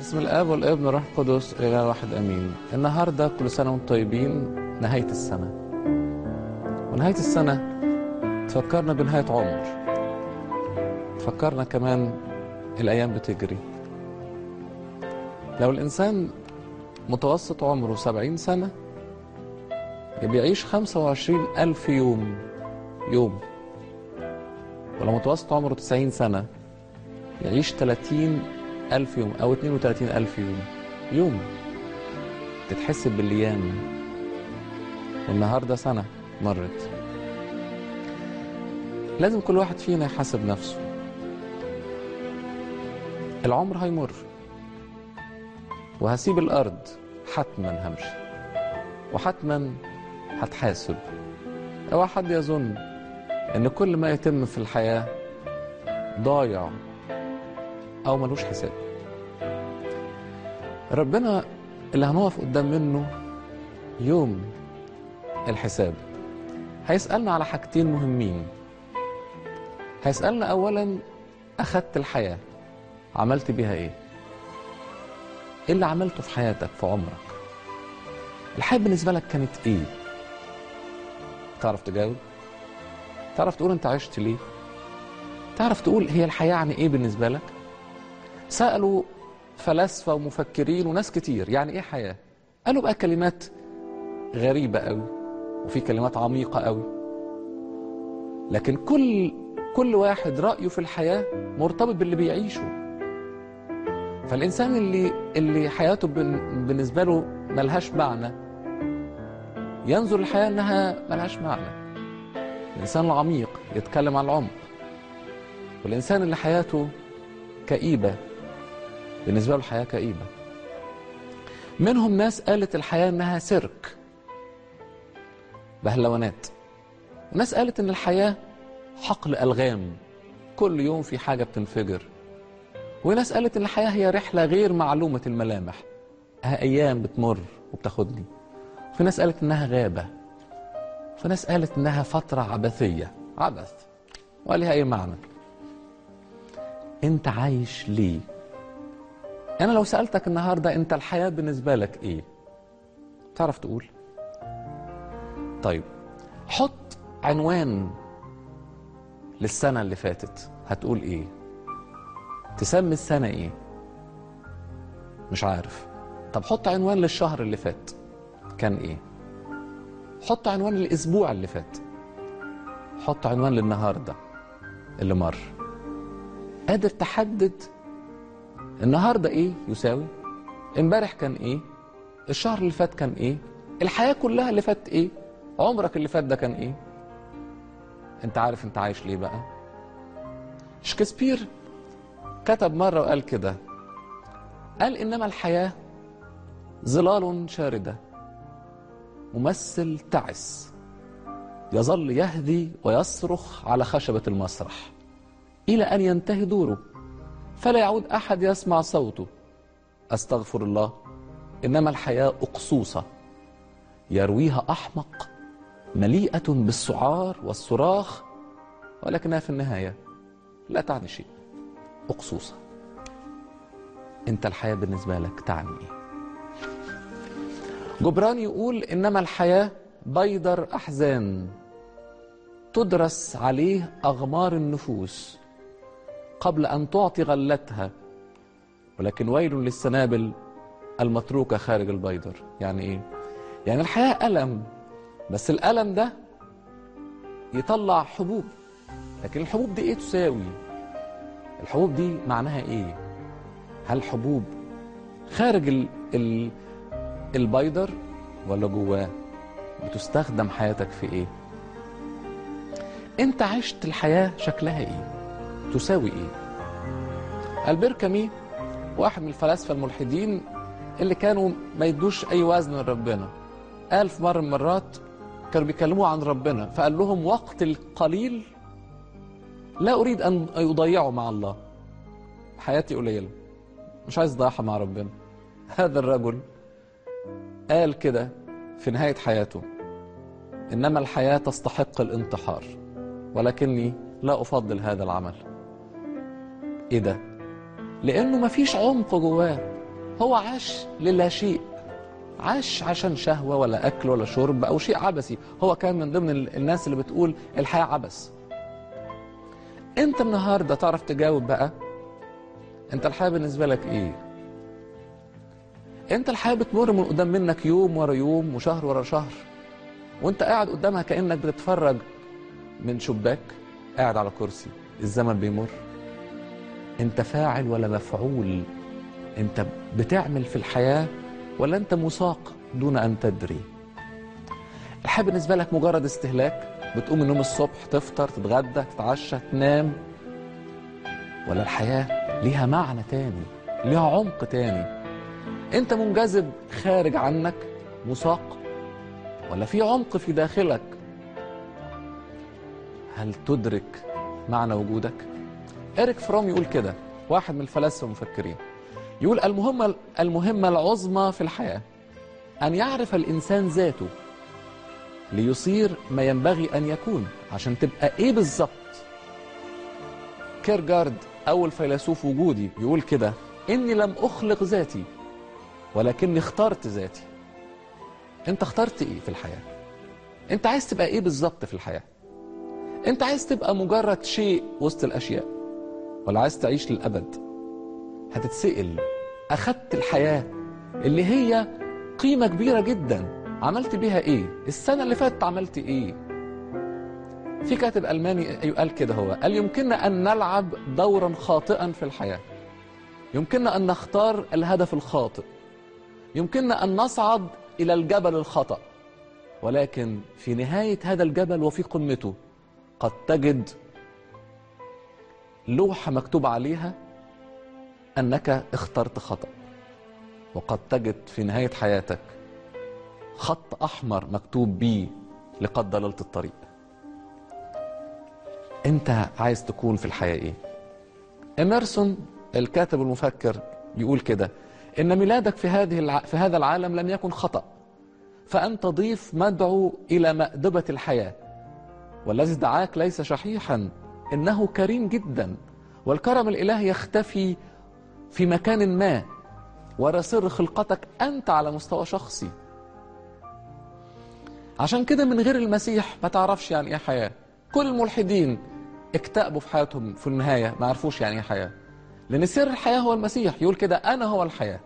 باسم الاب والابن والروح القدس اله واحد امين النهارده كل سنه وانتم طيبين نهايه السنه ونهايه السنه تفكرنا بنهايه عمر تفكرنا كمان الايام بتجري لو الانسان متوسط عمره سبعين سنه بيعيش خمسة وعشرين ألف يوم يوم ولو متوسط عمره تسعين سنة يعيش تلاتين ألف يوم أو اتنين وتلاتين ألف يوم يوم تتحسب بالأيام والنهاردة سنة مرت لازم كل واحد فينا يحاسب نفسه العمر هيمر وهسيب الأرض حتما همشي وحتما هتحاسب اوعى حد يظن ان كل ما يتم في الحياة ضايع او ملوش حساب ربنا اللي هنقف قدام منه يوم الحساب هيسألنا على حاجتين مهمين هيسألنا اولا اخدت الحياة عملت بيها ايه ايه اللي عملته في حياتك في عمرك الحياة بالنسبة لك كانت ايه تعرف تجاوب تعرف تقول انت عشت ليه تعرف تقول هي الحياة يعني ايه بالنسبة لك سألوا فلاسفة ومفكرين وناس كتير يعني ايه حياة قالوا بقى كلمات غريبة قوي وفي كلمات عميقة قوي لكن كل كل واحد رأيه في الحياة مرتبط باللي بيعيشه فالإنسان اللي اللي حياته بالنسبة له ملهاش معنى ينظر الحياة إنها ملهاش معنى الإنسان العميق يتكلم عن العمق والإنسان اللي حياته كئيبة بالنسبة له الحياة كئيبة منهم ناس قالت الحياة إنها سيرك بهلوانات وناس قالت إن الحياة حقل ألغام كل يوم في حاجة بتنفجر وناس قالت إن الحياة هي رحلة غير معلومة الملامح أيام بتمر وبتاخدني في ناس قالت إنها غابة في ناس قالت إنها فترة عبثية عبث ولها أي معنى أنت عايش ليه أنا لو سألتك النهاردة أنت الحياة بالنسبة لك إيه تعرف تقول طيب حط عنوان للسنة اللي فاتت هتقول إيه تسمي السنة إيه مش عارف طب حط عنوان للشهر اللي فات كان ايه حط عنوان للاسبوع اللي فات حط عنوان للنهارده اللي مر قادر تحدد النهارده ايه يساوي امبارح كان ايه الشهر اللي فات كان ايه الحياه كلها اللي فات ايه عمرك اللي فات ده كان ايه انت عارف انت عايش ليه بقى شكسبير كتب مره وقال كده قال انما الحياه ظلال شاردة ممثل تعس يظل يهدي ويصرخ على خشبة المسرح إلى أن ينتهي دوره فلا يعود أحد يسمع صوته أستغفر الله إنما الحياة أقصوصة يرويها أحمق مليئة بالسعار والصراخ ولكنها في النهاية لا تعني شيء أقصوصة أنت الحياة بالنسبة لك تعني إيه جبران يقول إنما الحياة بيدر أحزان تدرس عليه أغمار النفوس قبل أن تعطي غلتها ولكن ويل للسنابل المتروكة خارج البيدر يعني إيه؟ يعني الحياة ألم بس الألم ده يطلع حبوب لكن الحبوب دي إيه تساوي؟ الحبوب دي معناها إيه؟ هل حبوب خارج ال ال البيدر ولا جواه بتستخدم حياتك في ايه انت عشت الحياة شكلها ايه تساوي ايه البير كامي واحد من الفلاسفة الملحدين اللي كانوا ما يدوش اي وزن لربنا قال في مرة من المرات كانوا بيكلموا عن ربنا فقال لهم وقت القليل لا اريد ان اضيعه مع الله حياتي قليلة مش عايز اضيعها مع ربنا هذا الرجل قال كده في نهاية حياته إنما الحياة تستحق الانتحار ولكني لا أفضل هذا العمل إيه ده؟ لأنه مفيش عمق جواه هو عاش للا شيء عاش عشان شهوة ولا أكل ولا شرب أو شيء عبثي هو كان من ضمن ال- الناس اللي بتقول الحياة عبث أنت النهاردة تعرف تجاوب بقى أنت الحياة بالنسبة لك إيه أنت الحياة بتمر من قدام منك يوم ورا يوم وشهر ورا شهر وأنت قاعد قدامها كأنك بتتفرج من شباك قاعد على كرسي الزمن بيمر أنت فاعل ولا مفعول أنت بتعمل في الحياة ولا أنت مساق دون أن تدري الحياة بالنسبة لك مجرد استهلاك بتقوم من النوم الصبح تفطر تتغدى تتعشى تنام ولا الحياة ليها معنى تاني ليها عمق تاني انت منجذب خارج عنك مساق ولا في عمق في داخلك هل تدرك معنى وجودك إريك فروم يقول كده واحد من الفلاسفة المفكرين يقول المهمة المهمة العظمى في الحياة أن يعرف الإنسان ذاته ليصير ما ينبغي أن يكون عشان تبقى إيه بالظبط كيرجارد أول فيلسوف وجودي يقول كده إني لم أخلق ذاتي ولكني اخترت ذاتي أنت اخترت إيه في الحياة أنت عايز تبقى إيه بالظبط في الحياة أنت عايز تبقى مجرد شيء وسط الأشياء ولا عايز تعيش للأبد هتتسأل أخدت الحياة اللي هي قيمة كبيرة جدا عملت بيها إيه السنة اللي فاتت عملت إيه في كاتب ألماني قال كده هو قال يمكننا أن نلعب دورا خاطئا في الحياة يمكننا أن نختار الهدف الخاطئ يمكننا أن نصعد إلى الجبل الخطأ ولكن في نهاية هذا الجبل وفي قمته قد تجد لوحة مكتوب عليها أنك اخترت خطأ وقد تجد في نهاية حياتك خط أحمر مكتوب بيه لقد ضللت الطريق أنت عايز تكون في الحياة إيه؟ إميرسون الكاتب المفكر يقول كده إن ميلادك في هذه الع... في هذا العالم لم يكن خطأ فأنت ضيف مدعو إلى مأدبة الحياة والذي دعاك ليس شحيحا إنه كريم جدا والكرم الإلهي يختفي في مكان ما ورا سر خلقتك أنت على مستوى شخصي عشان كده من غير المسيح ما تعرفش يعني ايه حياة كل الملحدين اكتئبوا في حياتهم في النهاية ما عرفوش يعني ايه حياة لأن سر الحياة هو المسيح يقول كده أنا هو الحياة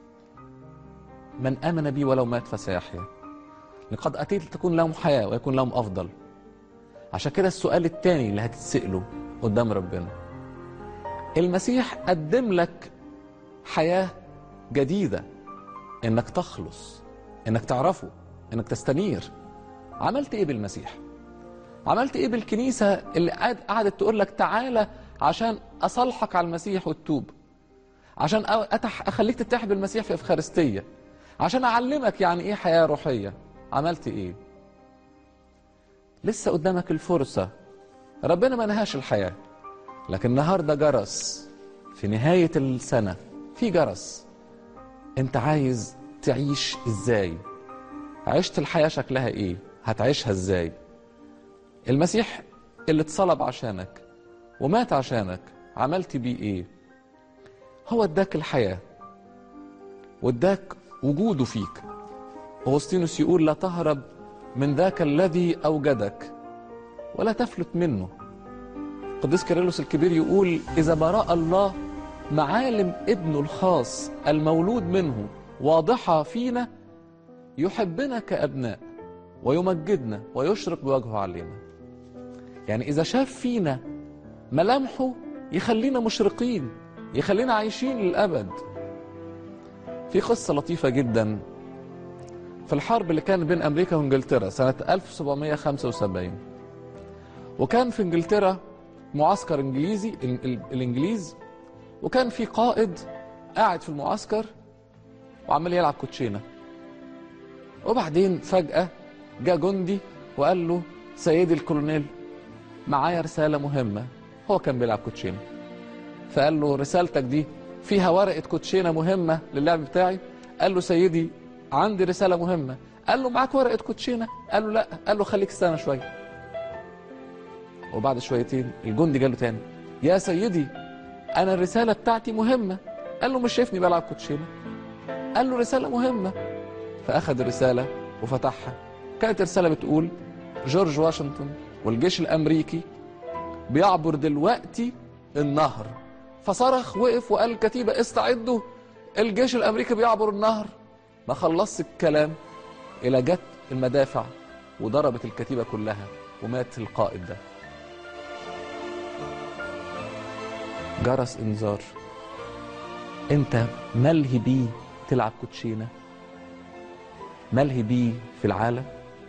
من آمن بي ولو مات فسيحيا لقد أتيت لتكون لهم حياة ويكون لهم أفضل عشان كده السؤال الثاني اللي هتتسأله قدام ربنا المسيح قدم لك حياة جديدة انك تخلص انك تعرفه انك تستنير عملت ايه بالمسيح عملت ايه بالكنيسة اللي قعد قعدت تقول لك تعالى عشان اصالحك على المسيح وتتوب عشان أتح اخليك تتحد بالمسيح في افخارستية عشان اعلمك يعني ايه حياة روحية عملت ايه لسه قدامك الفرصة ربنا ما نهاش الحياة لكن النهاردة جرس في نهاية السنة في جرس انت عايز تعيش ازاي عشت الحياة شكلها ايه هتعيشها ازاي المسيح اللي اتصلب عشانك ومات عشانك عملت بيه ايه هو اداك الحياة واداك وجوده فيك أغسطينوس يقول لا تهرب من ذاك الذي أوجدك ولا تفلت منه قديس كيرلس الكبير يقول إذا براء الله معالم ابنه الخاص المولود منه واضحة فينا يحبنا كأبناء ويمجدنا ويشرق بوجهه علينا يعني إذا شاف فينا ملامحه يخلينا مشرقين يخلينا عايشين للأبد في قصة لطيفة جدا في الحرب اللي كانت بين أمريكا وإنجلترا سنة 1775 وكان في إنجلترا معسكر إنجليزي الإنجليز وكان في قائد قاعد في المعسكر وعمال يلعب كوتشينه وبعدين فجأة جاء جندي وقال له سيدي الكولونيل معايا رسالة مهمة هو كان بيلعب كوتشينه فقال له رسالتك دي فيها ورقة كوتشينه مهمة للعب بتاعي قال له سيدي عندي رسالة مهمة قال له معاك ورقة كوتشينه قال له لا قال له خليك استنى شوية وبعد شويتين الجندي جاله تاني يا سيدي انا الرساله بتاعتي مهمه قال له مش شايفني بلعب كوتشينه قال له رسالة مهمة فأخذ الرسالة وفتحها كانت رسالة بتقول جورج واشنطن والجيش الأمريكي بيعبر دلوقتي النهر فصرخ وقف وقال الكتيبة استعدوا الجيش الأمريكي بيعبر النهر ما خلصت الكلام إلى جت المدافع وضربت الكتيبة كلها ومات القائد ده جرس انذار انت ملهي بيه تلعب كوتشينه ملهي بيه في العالم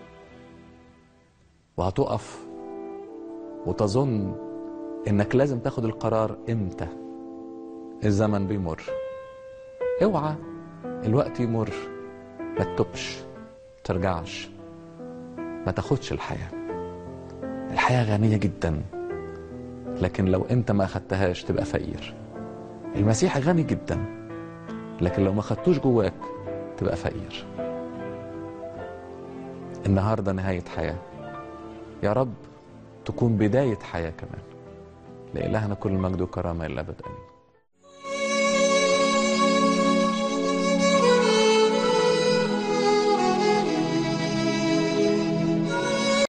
وهتقف وتظن انك لازم تاخد القرار امتى الزمن بيمر اوعى الوقت يمر ما تتوبش ترجعش ما تاخدش الحياه الحياه غنيه جدا لكن لو انت ما اخدتهاش تبقى فقير المسيح غني جدا لكن لو ما خدتوش جواك تبقى فقير النهارده نهايه حياه يا رب تكون بدايه حياه كمان لإلهنا كل المجد والكرامه الى الابد امين